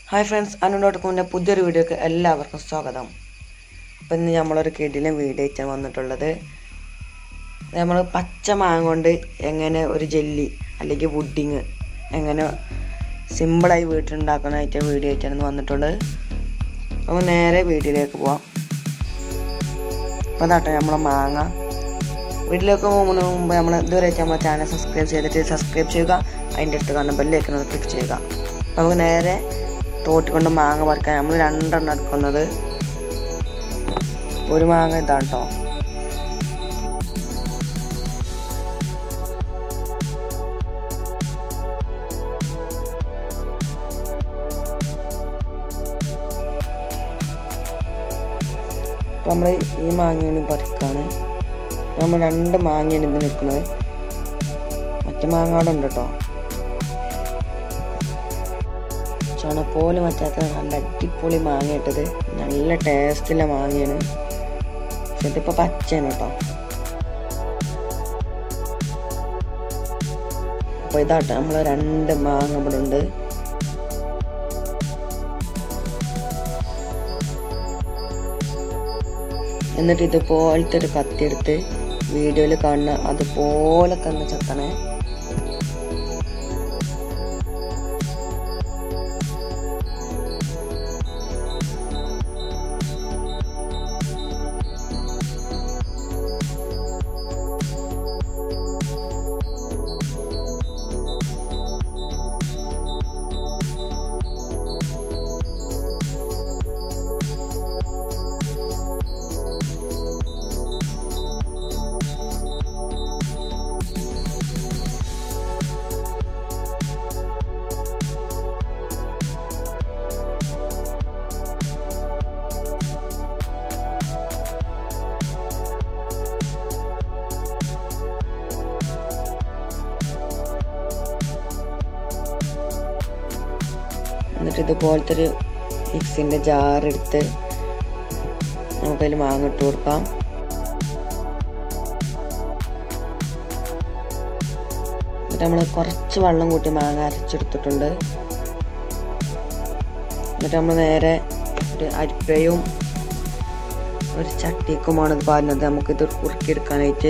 hi friends Anu dot കോമിൻ്റെ പുതിയൊരു വീഡിയോക്ക് എല്ലാവർക്കും സ്വാഗതം അപ്പം ഇന്ന് നമ്മളൊരു കിടിലം വീഡിയോ ആയിട്ടാണ് വന്നിട്ടുള്ളത് നമ്മൾ പച്ച മാങ്ങ കൊണ്ട് എങ്ങനെ ഒരു ജെല്ലി അല്ലെങ്കിൽ വുഡിങ് എങ്ങനെ സിമ്പിളായി വീട്ടിലുണ്ടാക്കണമായിട്ട് വീഡിയോ ആയിട്ടാണ് വന്നിട്ടുള്ളത് അപ്പോൾ നേരെ വീട്ടിലേക്ക് പോവാം അപ്പോൾ അതാട്ടെ നമ്മളെ മാങ്ങ വീട്ടിലേക്ക് പോകുന്നതിന് മുമ്പ് നമ്മൾ ഇതുവരെ നമ്മളെ ചാനൽ സബ്സ്ക്രൈബ് ചെയ്തിട്ട് സബ്സ്ക്രൈബ് ചെയ്യുക അതിൻ്റെ അടുത്ത് കാണുന്ന ബെല്ലേക്ക് ക്ലിക്ക് ചെയ്യുക നമുക്ക് നേരെ തോട്ടി കൊണ്ട് മാങ്ങ പറിക്കാൻ നമ്മൾ രണ്ടെണ്ണം എടുക്കുന്നത് ഒരു മാങ്ങ ഇതാണ് കേട്ടോ അപ്പോൾ നമ്മൾ ഈ മാങ്ങയാണ് പറിക്കാണ് നമ്മൾ രണ്ട് മാങ്ങയാണ് ഇത് നിൽക്കുന്നത് മറ്റു മാങ്ങ അവിടെ ഉണ്ട് കേട്ടോ ചുണപ്പോലും പറ്റാത്ത നല്ല അടിപൊളി മാങ്ങ ഇട്ടത് നല്ല ടേസ്റ്റുള്ള മാങ്ങയാണ് പക്ഷെ ഇതിപ്പോൾ പച്ചയാണ് കേട്ടോ അപ്പോൾ ഇതാട്ടെ നമ്മൾ രണ്ട് മാങ്ങ ഇവിടെ ഉണ്ട് എന്നിട്ട് ഇതുപോലത്തെ ഒരു കത്തിയെടുത്ത് വീഡിയോയിൽ കാണുന്ന അതുപോലെ തന്നെ ചെത്തണേ എന്നിട്ട് ഇതുപോലത്തെ ഒരു മിക്സിൻ്റെ ജാറെടുത്ത് നമുക്കതിൽ മാങ്ങ ഇട്ട് കൊടുക്കാം എന്നിട്ട് നമ്മൾ കുറച്ച് വെള്ളം കൂട്ടി മാങ്ങ അരച്ചെടുത്തിട്ടുണ്ട് എന്നിട്ട് നമ്മൾ നേരെ ഒരു അരിപ്പയും ഒരു ചട്ടിക്കുമാണ് ഇത് പാരുന്നത് നമുക്കിത് കുറുക്കിയെടുക്കാനായിട്ട്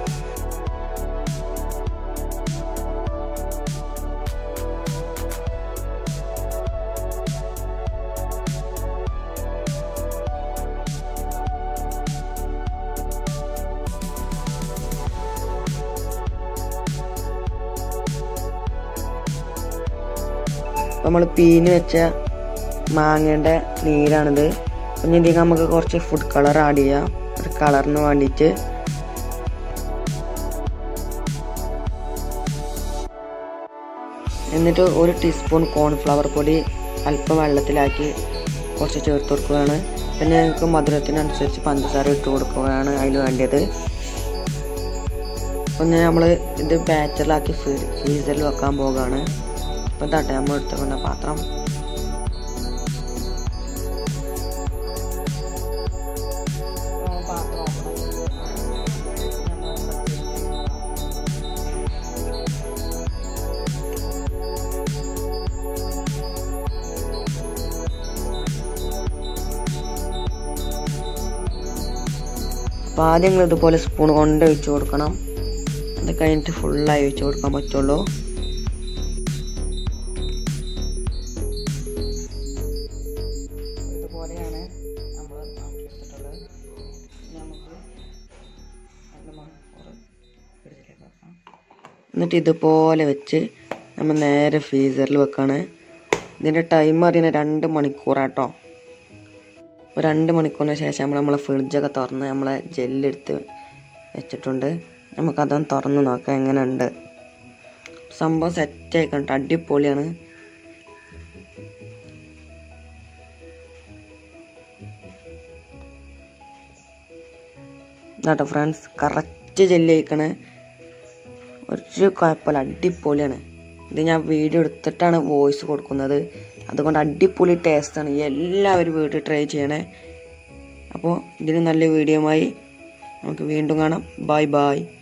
നമ്മൾ പീന് വെച്ച മാങ്ങയുടെ നീരാണിത് പിന്നെ ഇതിലേക്ക് നമുക്ക് കുറച്ച് ഫുഡ് കളർ ആഡ് ചെയ്യാം ഒരു കളറിന് വേണ്ടിയിട്ട് എന്നിട്ട് ഒരു ടീസ്പൂൺ കോൺഫ്ലവർ പൊടി അല്പം വെള്ളത്തിലാക്കി കുറച്ച് ചേർത്ത് കൊടുക്കുകയാണ് പിന്നെ ഞങ്ങൾക്ക് മധുരത്തിനനുസരിച്ച് പഞ്ചസാര ഇട്ട് കൊടുക്കുകയാണ് അതിന് വേണ്ടിയത് പിന്നെ നമ്മൾ ഇത് ബാച്ചറിലാക്കി ഫ്രീസറിൽ വെക്കാൻ പോകുകയാണ് അപ്പം തട്ടെ നമ്മൾ എടുത്തുകൊണ്ട പാത്രം അപ്പോൾ ആദ്യം നിങ്ങൾ ഇതുപോലെ സ്പൂൺ കൊണ്ട് ഒഴിച്ചു കൊടുക്കണം അത് കഴിഞ്ഞിട്ട് ഫുള്ളായി ഒഴിച്ചു കൊടുക്കാൻ പറ്റുള്ളൂ ഇതുപോലെയാണ് നമ്മൾ ആക്കിയെടുത്തിട്ടുള്ളത് നമുക്ക് രണ്ട് മണിക്കൂർ ഫ്രിഡ്ജിലേക്ക് വെക്കാം എന്നിട്ട് ഇതുപോലെ വെച്ച് നമ്മൾ നേരെ ഫ്രീസറിൽ വെക്കാണ് ഇതിൻ്റെ ടൈം അറിയുന്ന രണ്ട് മണിക്കൂറാട്ടോ ഒരു രണ്ട് മണിക്കൂറിന് ശേഷം നമ്മൾ നമ്മളെ ഫ്രിഡ്ജൊക്കെ തുറന്ന് നമ്മളെ ജെല്ലെടുത്ത് വെച്ചിട്ടുണ്ട് നമുക്കതൊന്ന് തുറന്ന് നോക്കാം എങ്ങനെയുണ്ട് സംഭവം സെറ്റ് ആയിക്കണ്ട അടിപൊളിയാണ് ഇതാട്ടോ ഫ്രണ്ട്സ് കറക്റ്റ് ജെല്ലി അയക്കണേ ഒരു കുഴപ്പമില്ല അടിപൊളിയാണ് ഇത് ഞാൻ വീഡിയോ എടുത്തിട്ടാണ് വോയിസ് കൊടുക്കുന്നത് അതുകൊണ്ട് അടിപൊളി ടേസ്റ്റാണ് എല്ലാവരും വീട്ടിൽ ട്രൈ ചെയ്യണേ അപ്പോൾ ഇതിന് നല്ല വീഡിയോയുമായി നമുക്ക് വീണ്ടും കാണാം ബായ് ബായ്